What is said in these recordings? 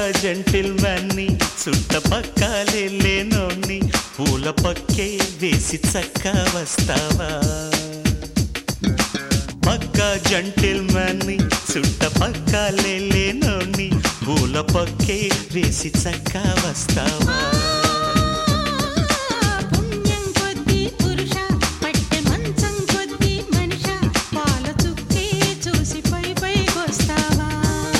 gentle మ్యాన్ని చుట్టపక్కలేనోణ్ణి పూల పక్కే వేసి చక్క వస్తావా పక్క జంటిల్ మ్యాన్ని చుట్టపక్కలేనోణ్ణి పూల పక్కే వేసి చక్క వస్తావా పుణ్యం కొద్ది పురుష పట్టె మంచం కొద్ది మనిష పాల చుక్కే చూసి పై పైకొస్తావా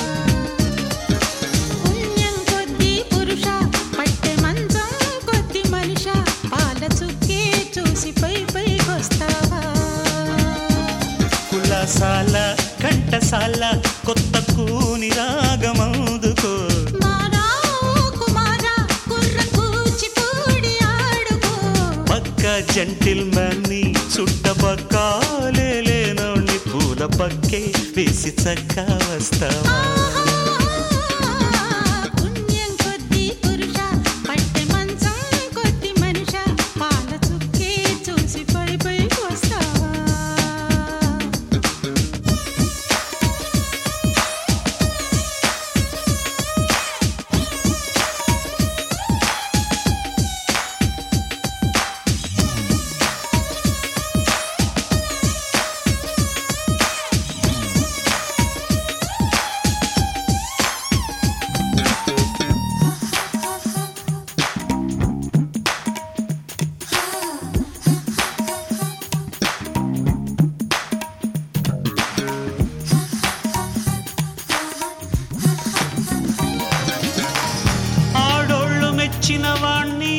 పుణ్యం కొద్ది పురుష పట్టె మంచం కొద్ది మనిష పాల చుక్కే చూసి పై పైకొస్తావా కులాసాల కంఠసాల కొత్త కూని రాగమందుకో మారా కుమారా కుర్ర కూచిపూడి ఆడుకో పక్క జంటిల్ మ్యాన్ని చుట్టపక్కాలేనోణ్ణి పూల పక్కే వేసి చక్క వస్తావా పుణ్యం కొద్ది పురుష పట్టె మంచం కొద్ది మనిష పాల చుక్కే చూసి పై పైకి వస్తావా ఆడోళ్ళు మెచ్చిన వాణ్ణి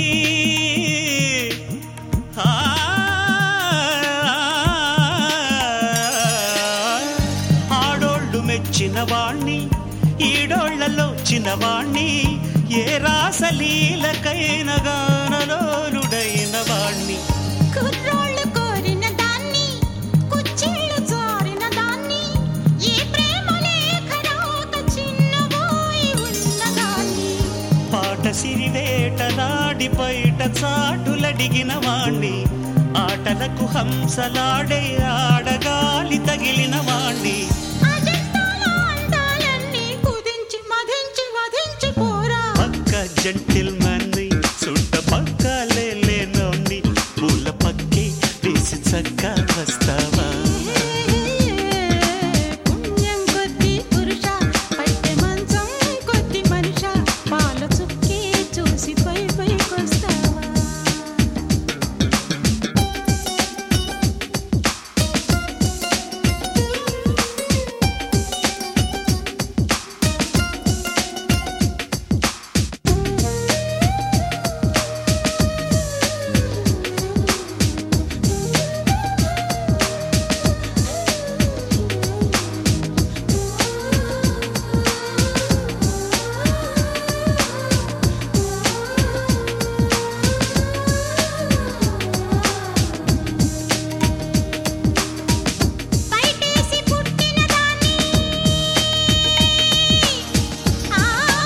ఆ, ఆడోళ్ళు మెచ్చిన వాణ్ణి ఈడోళ్లలో చిన్నవాణ్ణి ఏ రాసలీలకైన గానలోలుడైన వాణ్ణి కుర్రోళ్ళు కోరిన దాన్ని కుచ్చిళ్ళు చారిన దాన్ని ఏ ప్రేమ లేఖ రాక చిన్నబోయి ఉన్నదాన్ని పాట సిరివేటలాడి బయట చాటులడిగిన వాణ్ణి ఆటలకు హంసలాడే ఆడగాలి తగిలిన వాణ్ణి అజంతాల అందాలన్నీ కుదించి మధించి వధించి పోరా పక్క జంటిల్ మన్ని చుట్ట పక్క లేనోని పూల పక్కి వేసి చక్క వస్తావా పుణ్యం కొద్ది పురుష పట్టె మంచం కొద్ది మనిష పాల చుక్కి చూసి పై పైకొస్తావా బయటేసి పుట్టిన దాన్ని ఆ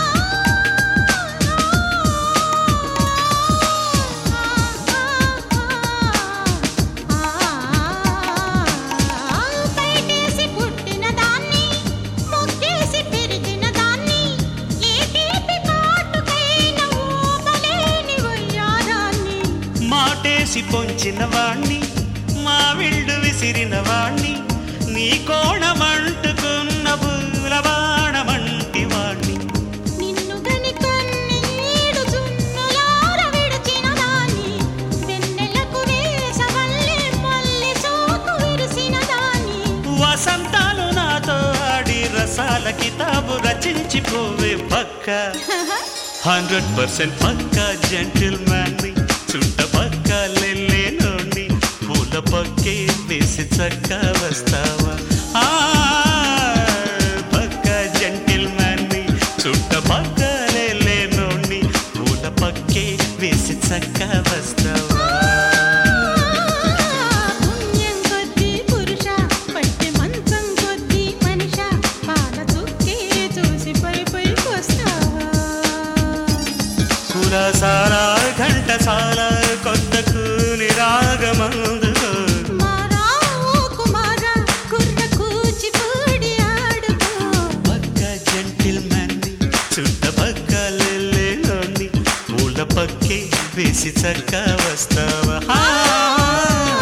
బయటేసి పుట్టిన దాన్ని మొక్కేసి పెరిగిన దాన్ని ఏ తీపి కాటుకైన ఊపలేని వయ్యారాన్ని మాటేసి పొంచిన వాణ్ణి మా విల్డు విసిరిన వాణ్ణి నీ కోణమంటుకున్న పూల బాణమంటి వాణ్ణి నిన్ను గని కన్నీడు చున్నులార విడిచిన దాన్ని వెన్నెలకు వేసవల్లి మల్లె సోకు విరిసిన దాన్ని వసంతాలు నాతో ఆడి రసాల కితాబు రచించి పోవే పక్క హండ్రెడ్ పర్సెంట్ పక్క జెంటిల్ మ్యాన్ని చుట్ట పక్క లేనోని పూల పక్కే వేసి చక్క వస్తావా ఆ, పక్క జెంటిల్ మ్యాన్ని చుట్ట పక్క లేనోని పూల పక్కే వేసి చక్క వస్తావా పుణ్యం కొద్ది పురుష పట్టె మంచం కొద్ది మనిష పాల చుక్కే చూసి పై పైకి వస్తావా కులసాల ఘంటసాల కొత్త కూని రాగమందుకో మారా ఓ కుమారా కుర్ర కూచిపూడి ఆడుకో పక్క జెంటిల్ మ్యాన్ని చుట్ట పక్కే వేసి చక్క వస్తావా